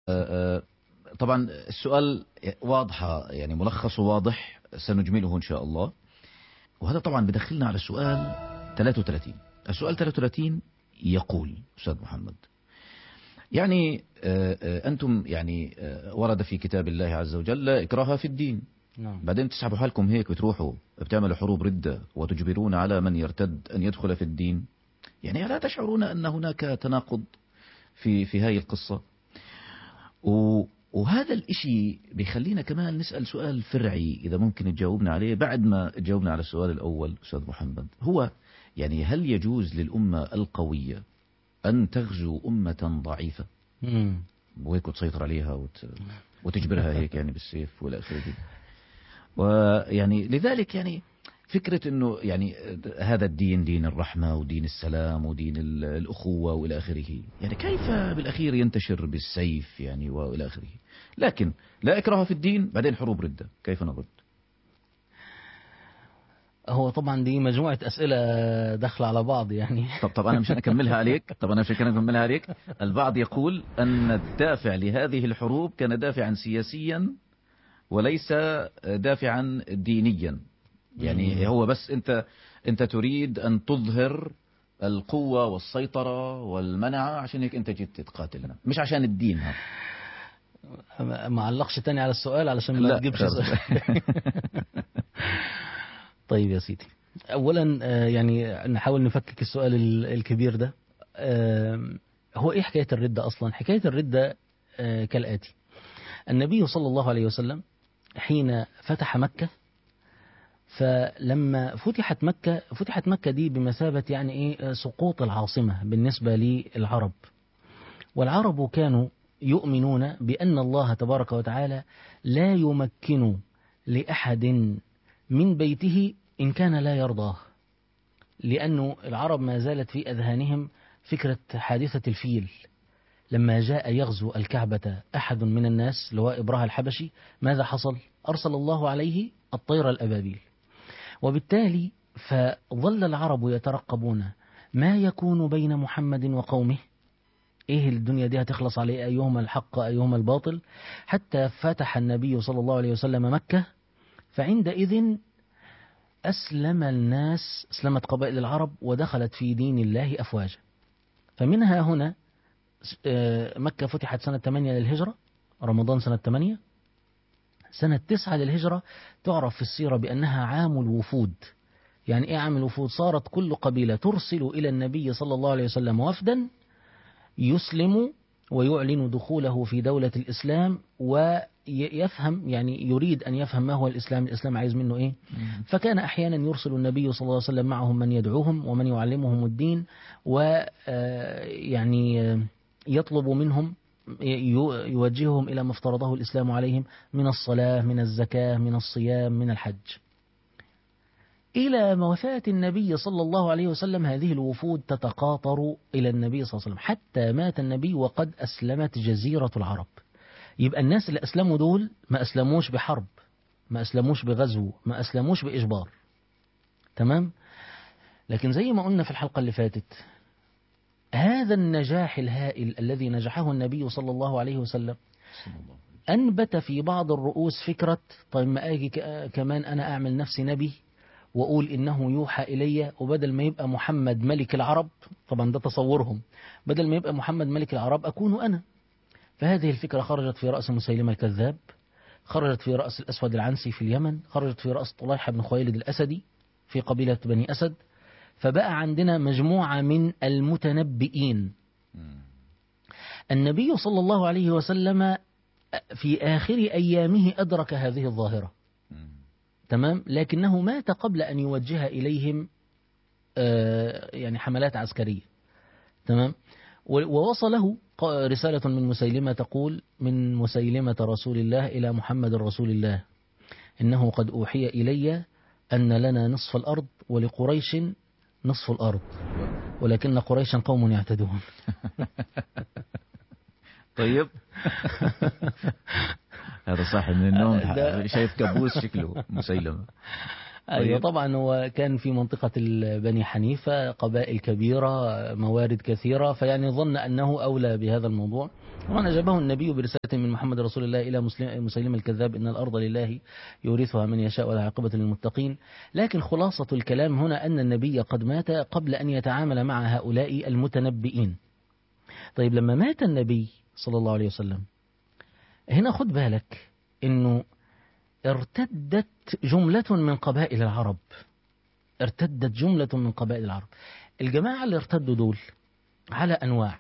آه، طبعا السؤال واضحة يعني ملخصه واضح سنجمله إن شاء الله وهذا طبعا بدخلنا على السؤال 33 السؤال 33 يقول أستاذ محمد يعني آه، آه، أنتم يعني آه، ورد في كتاب الله عز وجل إكراها في الدين نعم بعدين تسحبوا حالكم هيك بتروحوا بتعملوا حروب ردة وتجبرون على من يرتد أن يدخل في الدين يعني لا تشعرون أن هناك تناقض في في هذه القصة و وهذا الإشي بيخلينا كمان نسأل سؤال فرعي إذا ممكن تجاوبنا عليه بعد ما جاوبنا على السؤال الأول أستاذ محمد هو يعني هل يجوز للأمة القوية أن تغزو أمة ضعيفة مم. وهيك وتسيطر عليها وت... وتجبرها هيك يعني بالسيف والى اخره ويعني لذلك يعني فكرة انه يعني هذا الدين دين الرحمة ودين السلام ودين ال- الأخوة والى اخره يعني كيف بالاخير ينتشر بالسيف يعني والى اخره لكن لا اكراه في الدين بعدين حروب ردة كيف نرد هو طبعا دي مجموعة أسئلة داخلة على بعض يعني طب طب انا مش اكملها عليك طب انا مش اكملها عليك البعض يقول ان الدافع لهذه الحروب كان دافعا سياسيا وليس دافعا دينيا يعني هو بس انت انت تريد ان تظهر القوة والسيطرة والمنعة عشان هيك انت جيت تقاتلنا مش عشان الدين ها ما ما علقش تاني على السؤال علشان ما لا، تجيبش خلاص. سؤال طيب يا سيدي اولا آه، يعني نحاول نفكك السؤال ال- الكبير ده آم، هو ايه حكايه الرده اصلا حكايه الرده آه، كالاتي النبي صلى الله عليه وسلم حين فتح مكه فلما فتحت مكه فتحت مكه دي بمثابه يعني ايه آه، سقوط العاصمه بالنسبه للعرب والعرب كانوا يؤمنون بأن الله تبارك وتعالى لا يمكن لأحد من بيته إن كان لا يرضاه لأنه العرب ما زالت في أذهانهم فكرة حادثة الفيل لما جاء يغزو الكعبة أحد من الناس لواء إبراه الحبشي ماذا حصل؟ أرسل الله عليه الطير الأبابيل وبالتالي فظل العرب يترقبون ما يكون بين محمد وقومه ايه الدنيا دي هتخلص عليه ايهما الحق ايهما الباطل حتى فتح النبي صلى الله عليه وسلم مكة فعندئذ أسلم الناس أسلمت قبائل العرب ودخلت في دين الله أفواجا فمنها هنا آه، مكة فتحت سنة 8 للهجرة رمضان سنة 8 سنة 9 للهجرة تعرف في السيرة بأنها عام الوفود يعني إيه عام الوفود صارت كل قبيلة ترسل إلى النبي صلى الله عليه وسلم وفدا يسلم ويعلن دخوله في دولة الإسلام ويفهم يعني يريد أن يفهم ما هو الإسلام الإسلام عايز منه إيه فكان أحيانا يرسل النبي صلى الله عليه وسلم معهم من يدعوهم ومن يعلمهم الدين ويعني يطلب منهم ي- يوجههم إلى ما افترضه الإسلام عليهم من الصلاة من الزكاة من الصيام من الحج إلى وفاة النبي صلى الله عليه وسلم هذه الوفود تتقاطر إلى النبي صلى الله عليه وسلم حتى مات النبي وقد أسلمت جزيرة العرب يبقى الناس اللي أسلموا دول ما أسلموش بحرب ما أسلموش بغزو ما أسلموش بإجبار تمام لكن زي ما قلنا في الحلقة اللي فاتت هذا النجاح الهائل الذي نجحه النبي صلى الله عليه وسلم أنبت في بعض الرؤوس فكرة طيب ما أجي ك- كمان أنا أعمل نفسي نبي وأقول إنه يوحى إلي وبدل ما يبقى محمد ملك العرب طبعا ده تصورهم بدل ما يبقى محمد ملك العرب أكون أنا فهذه الفكرة خرجت في رأس مسيلمة الكذاب خرجت في رأس الأسود العنسي في اليمن خرجت في رأس طليحة بن خويلد الأسدي في قبيلة بني أسد فبقى عندنا مجموعة من المتنبئين النبي صلى الله عليه وسلم في آخر أيامه أدرك هذه الظاهرة تمام لكنه مات قبل أن يوجه إليهم آه، يعني حملات عسكرية تمام و- ووصله ق- رسالة من مسيلمة تقول من مسيلمة رسول الله إلى محمد رسول الله إنه قد أوحي إلي أن لنا نصف الأرض ولقريش نصف الأرض ولكن قريشا قوم يعتدون طيب هذا صاحي من النوم ده- شايف كابوس شكله مسيلمة أيوة طيب. طبعا هو كان في منطقة ال- بني حنيفة قبائل كبيرة موارد كثيرة فيعني ظن أنه أولى بهذا الموضوع وأن أجابه النبي برسالة من محمد رسول الله إلى مسلم مسيلم الكذاب إن الأرض لله يورثها من يشاء والعاقبة للمتقين لكن خلاصة الكلام هنا أن النبي قد مات قبل أن يتعامل مع هؤلاء المتنبئين طيب لما مات النبي صلى الله عليه وسلم هنا خد بالك أنه ارتدت جملة من قبائل العرب ارتدت جملة من قبائل العرب الجماعة اللي ارتدوا دول على أنواع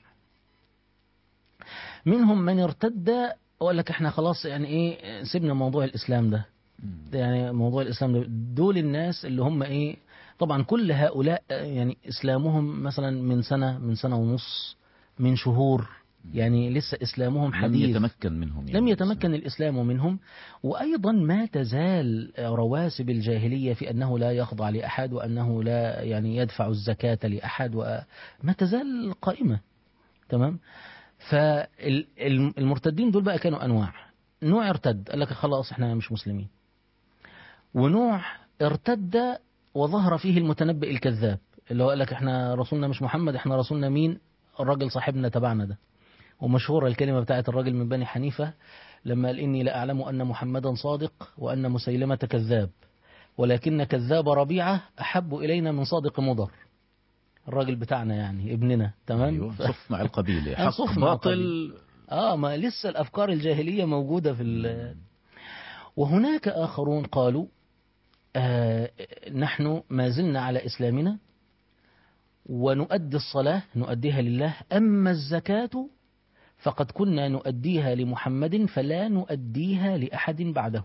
منهم من ارتد وقال لك احنا خلاص يعني ايه سيبنا موضوع الإسلام ده ده يعني موضوع الإسلام ده دول الناس اللي هم ايه طبعا كل هؤلاء يعني إسلامهم مثلا من سنة من سنة ونص من شهور يعني لسه إسلامهم لم حديث يتمكن منهم يعني لم يتمكن الإسلام منهم وأيضا ما تزال رواسب الجاهلية في أنه لا يخضع لأحد وأنه لا يعني يدفع الزكاة لأحد وما تزال قائمة تمام فالمرتدين دول بقى كانوا أنواع نوع ارتد قال لك خلاص احنا مش مسلمين ونوع ارتد وظهر فيه المتنبئ الكذاب اللي هو قال لك احنا رسولنا مش محمد احنا رسولنا مين الراجل صاحبنا تبعنا ده ومشهورة الكلمة بتاعت الراجل من بني حنيفة لما قال إني لأعلم أن محمدا صادق وأن مسيلمة كذاب ولكن كذاب ربيعة أحب إلينا من صادق مضر الراجل بتاعنا يعني ابننا تمام أيوة. ف- صف مع القبيلة آه، حق صف مع باطل آه ما لسه الأفكار الجاهلية موجودة في ال- وهناك آخرون قالوا آه نحن ما زلنا على إسلامنا ونؤدي الصلاة نؤديها لله أما الزكاة فقد كنا نؤديها لمحمد فلا نؤديها لأحد بعده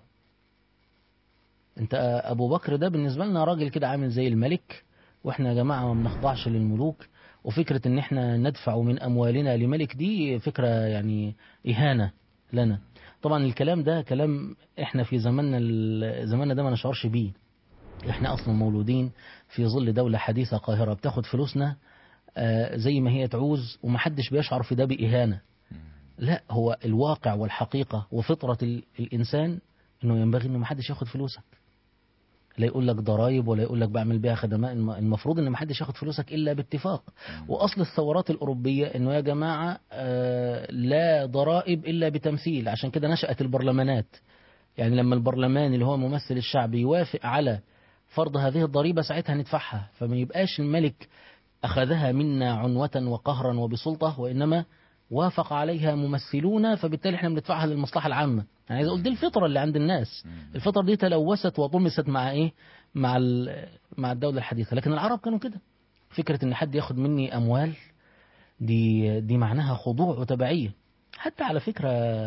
انت أبو بكر ده بالنسبة لنا راجل كده عامل زي الملك واحنا يا جماعة ما بنخضعش للملوك وفكرة ان احنا ندفع من اموالنا لملك دي فكرة يعني اهانة لنا طبعا الكلام ده كلام احنا في زماننا ال- زماننا ده ما نشعرش بيه احنا اصلا مولودين في ظل دولة حديثة قاهرة بتاخد فلوسنا آه، زي ما هي تعوز ومحدش بيشعر في ده بإهانة لا هو الواقع والحقيقة وفطرة ال- الإنسان إنه ينبغي إنه محدش ياخد فلوسك لا يقول لك ضرايب ولا يقول لك بعمل بيها خدمات الم- المفروض إن محدش ياخد فلوسك إلا باتفاق وأصل الثورات الأوروبية إنه يا جماعة آه، لا ضرائب إلا بتمثيل عشان كده نشأت البرلمانات يعني لما البرلمان اللي هو ممثل الشعب يوافق على فرض هذه الضريبة ساعتها ندفعها فما يبقاش الملك أخذها منا عنوة وقهرا وبسلطة وإنما وافق عليها ممثلون فبالتالي احنا بندفعها للمصلحة العامة يعني عايز اقول دي الفطرة اللي عند الناس الفطرة دي تلوثت وطمست مع ايه مع ال- مع الدولة الحديثة لكن العرب كانوا كده فكرة ان حد ياخد مني اموال دي دي معناها خضوع وتبعية حتى على فكرة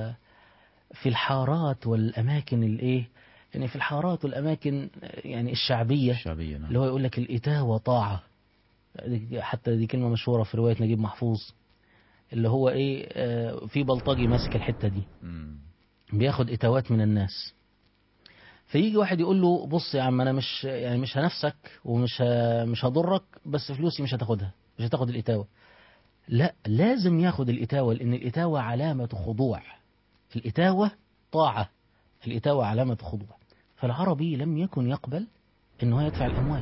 في الحارات والاماكن الايه يعني في الحارات والاماكن يعني الشعبية الشعبية نعم اللي هو يقول لك الإتاوة طاعة دي- حتى دي كلمة مشهورة في رواية نجيب محفوظ اللي هو إيه آه، في بلطجي ماسك الحتة دي مم. بياخد إتاوات من الناس فيجي واحد يقول له بص يا عم أنا مش يعني مش هنفسك ومش ه- مش هضرك بس فلوسي مش هتاخدها مش هتاخد الإتاوة لا لازم ياخد الإتاوة لأن الإتاوة علامة خضوع الإتاوة طاعة الإتاوة علامة خضوع فالعربي لم يكن يقبل أنه يدفع الأموال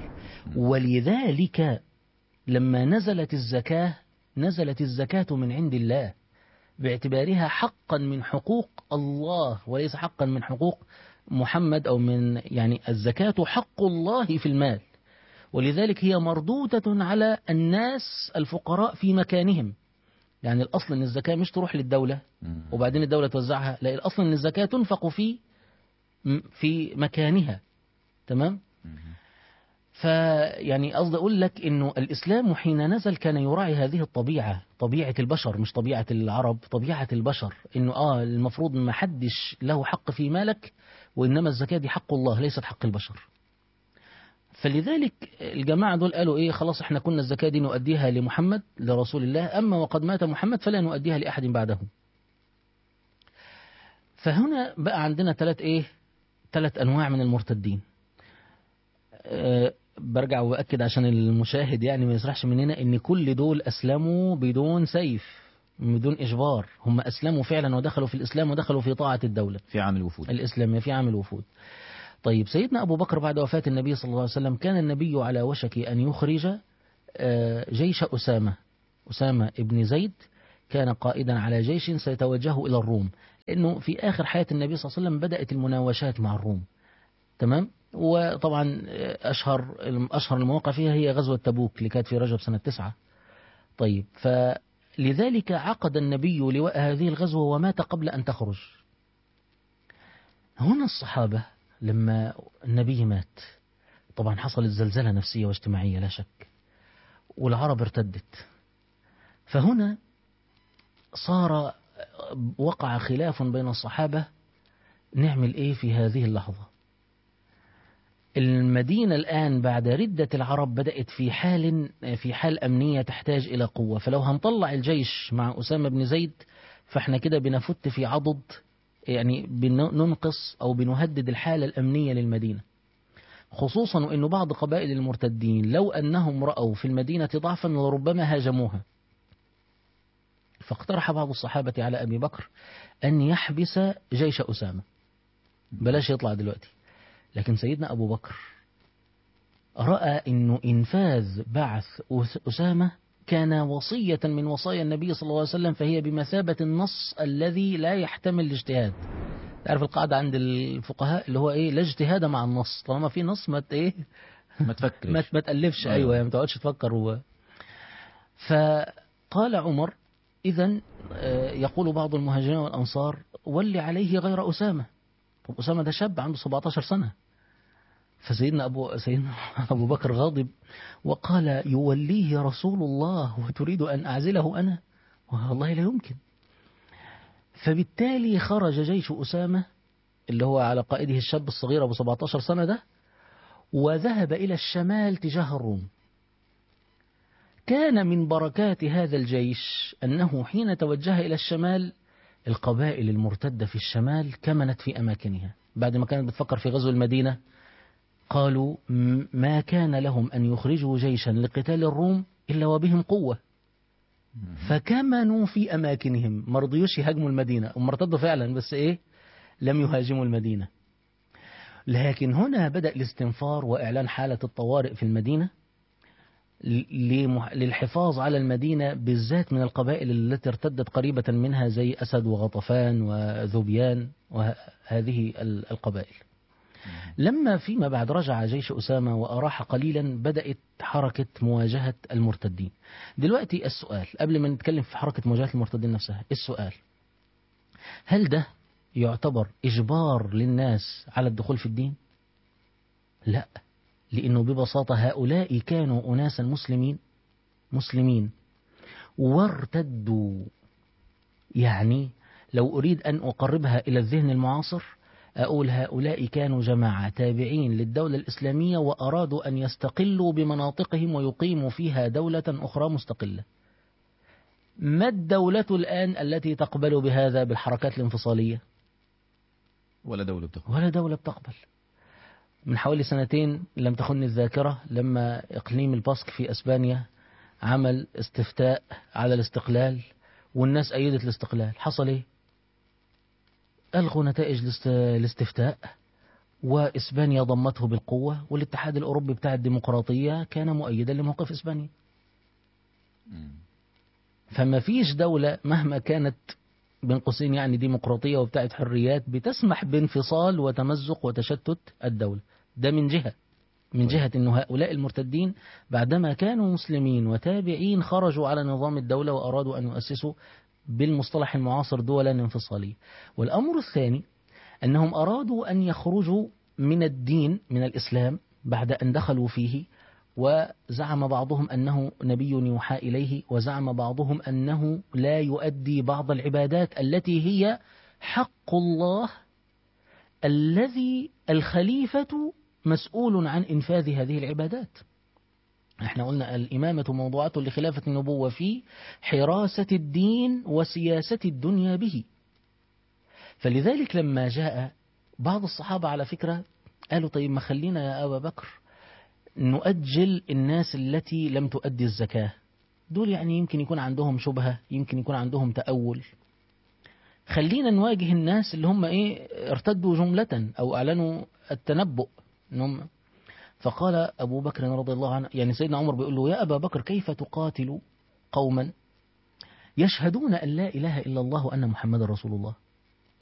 ولذلك لما نزلت الزكاة نزلت الزكاة من عند الله باعتبارها حقا من حقوق الله وليس حقا من حقوق محمد أو من يعني الزكاة حق الله في المال ولذلك هي مردودة على الناس الفقراء في مكانهم يعني الأصل أن الزكاة مش تروح للدولة مم. وبعدين الدولة توزعها لا الأصل أن الزكاة تنفق في في مكانها تمام مم. فيعني قصدي أقول لك أنه الإسلام حين نزل كان يراعي هذه الطبيعة طبيعة البشر مش طبيعة العرب طبيعة البشر أنه آه المفروض ما حدش له حق في مالك وإنما الزكاة دي حق الله ليست حق البشر فلذلك الجماعة دول قالوا إيه خلاص إحنا كنا الزكاة دي نؤديها لمحمد لرسول الله أما وقد مات محمد فلا نؤديها لأحد بعده فهنا بقى عندنا ثلاث إيه ثلاث أنواع من المرتدين أه برجع وأكد عشان المشاهد يعني ما يسرحش مننا إن كل دول أسلموا بدون سيف بدون إجبار هم أسلموا فعلا ودخلوا في الإسلام ودخلوا في طاعة الدولة في عام الوفود الإسلامية في عام الوفود طيب سيدنا أبو بكر بعد وفاة النبي صلى الله عليه وسلم كان النبي على وشك أن يخرج آه، جيش أسامة أسامة ابن زيد كان قائدا على جيش سيتوجه إلى الروم لأنه في آخر حياة النبي صلى الله عليه وسلم بدأت المناوشات مع الروم تمام وطبعا أشهر أشهر المواقع فيها هي غزوة تبوك اللي كانت في رجب سنة تسعة طيب فلذلك عقد النبي لواء هذه الغزوة ومات قبل أن تخرج هنا الصحابة لما النبي مات طبعا حصلت زلزلة نفسية واجتماعية لا شك والعرب ارتدت فهنا صار وقع خلاف بين الصحابة نعمل ايه في هذه اللحظة المدينة الآن بعد ردة العرب بدأت في حال في حال أمنية تحتاج إلى قوة فلو هنطلع الجيش مع أسامة بن زيد فاحنا كده بنفت في عضد يعني بننقص أو بنهدد الحالة الأمنية للمدينة خصوصا وأن بعض قبائل المرتدين لو أنهم رأوا في المدينة ضعفا لربما هاجموها فاقترح بعض الصحابة على أبي بكر أن يحبس جيش أسامة بلاش يطلع دلوقتي لكن سيدنا أبو بكر رأى أنه إنفاذ بعث أسامة كان وصية من وصايا النبي صلى الله عليه وسلم فهي بمثابة النص الذي لا يحتمل الاجتهاد تعرف القاعدة عند الفقهاء اللي هو إيه لا اجتهاد مع النص طالما في نص ما إيه ما تفكرش ما, ما تألفش أيوة, أيوة ما تقعدش تفكر هو فقال عمر إذا يقول بعض المهاجرين والأنصار ولي عليه غير أسامة طب أسامة ده شاب عنده 17 سنة فسيدنا أبو, سيدنا أبو بكر غاضب وقال يوليه رسول الله وتريد أن أعزله أنا والله لا يمكن فبالتالي خرج جيش أسامة اللي هو على قائده الشاب الصغير أبو 17 سنة ده وذهب إلى الشمال تجاه الروم كان من بركات هذا الجيش أنه حين توجه إلى الشمال القبائل المرتدة في الشمال كمنت في أماكنها بعد ما كانت بتفكر في غزو المدينة قالوا ما كان لهم أن يخرجوا جيشا لقتال الروم إلا وبهم قوة فكمنوا في أماكنهم ما رضيوش يهاجموا المدينة هم ارتدوا فعلا بس إيه لم يهاجموا المدينة لكن هنا بدأ الاستنفار وإعلان حالة الطوارئ في المدينة للحفاظ على المدينة بالذات من القبائل التي ارتدت قريبة منها زي أسد وغطفان وذبيان وهذه القبائل لما فيما بعد رجع جيش أسامة وأراح قليلا بدأت حركة مواجهة المرتدين دلوقتي السؤال قبل ما نتكلم في حركة مواجهة المرتدين نفسها السؤال هل ده يعتبر إجبار للناس على الدخول في الدين لا لأنه ببساطة هؤلاء كانوا أناسا مسلمين مسلمين وارتدوا يعني لو أريد أن أقربها إلى الذهن المعاصر أقول هؤلاء كانوا جماعة تابعين للدولة الإسلامية وأرادوا أن يستقلوا بمناطقهم ويقيموا فيها دولة أخرى مستقلة ما الدولة الآن التي تقبل بهذا بالحركات الانفصالية ولا دولة بتقبل ولا دولة بتقبل من حوالي سنتين لم تخن الذاكرة لما إقليم الباسك في أسبانيا عمل استفتاء على الاستقلال والناس أيدت الاستقلال حصل إيه ألغوا نتائج الاستفتاء وإسبانيا ضمته بالقوة والاتحاد الأوروبي بتاع الديمقراطية كان مؤيدا لموقف إسبانيا فما فيش دولة مهما كانت بين قوسين يعني ديمقراطية وبتاعت حريات بتسمح بانفصال وتمزق وتشتت الدولة ده من جهة من جهة أن هؤلاء المرتدين بعدما كانوا مسلمين وتابعين خرجوا على نظام الدولة وأرادوا أن يؤسسوا بالمصطلح المعاصر دولا انفصالية والأمر الثاني أنهم أرادوا أن يخرجوا من الدين من الإسلام بعد أن دخلوا فيه وزعم بعضهم أنه نبي يوحى إليه وزعم بعضهم أنه لا يؤدي بعض العبادات التي هي حق الله الذي الخليفة مسؤول عن إنفاذ هذه العبادات احنا قلنا الإمامة موضوعة لخلافة النبوة في حراسة الدين وسياسة الدنيا به فلذلك لما جاء بعض الصحابة على فكرة قالوا طيب ما خلينا يا أبا بكر نؤجل الناس التي لم تؤدي الزكاة دول يعني يمكن يكون عندهم شبهة يمكن يكون عندهم تأول خلينا نواجه الناس اللي هم ايه ارتدوا جملة او اعلنوا التنبؤ إنهم فقال أبو بكر رضي الله عنه يعني سيدنا عمر بيقول له يا أبا بكر كيف تقاتل قوما يشهدون أن لا إله إلا الله وأن محمد رسول الله